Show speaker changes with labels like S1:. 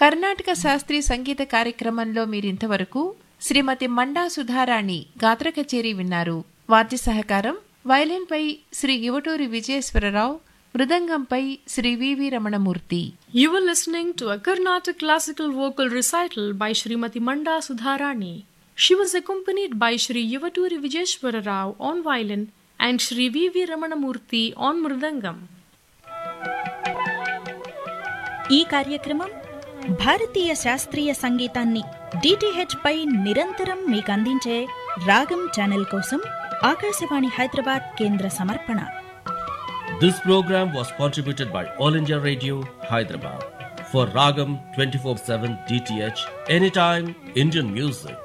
S1: కర్ణాటక శాస్త్రీయ సంగీత కార్యక్రమంలో మీరింతవరకు శ్రీమతి మండా సుధారాణి గాత్ర కచేరీ విన్నారు వాద్య సహకారం వయలిన్పై శ్రీ యువటూరి విజయేశ్వరరావు మృదంగంపై శ్రీ వివి Ramanamurthy
S2: You were listening to a Carnatic classical vocal recital by Srimati Manda Sudharani. She was accompanied by Sri Yuvaturi Vijeshwara Rao on violin and Sri V.V. Ramanamurthy on mridangam.
S3: ఈ కార్యక్రమం భారతీయ శాస్త్రీయ సంగీతాన్ని డిటిహెచ్ పై నిరంతరం మీకు అందించే రాగం ఛానల్ కోసం ఆకాశవాణి హైదరాబాద్ కేంద్ర సమర్పణ
S4: This program was contributed by All India Radio, Hyderabad. For Ragam 24 7 DTH, anytime Indian music.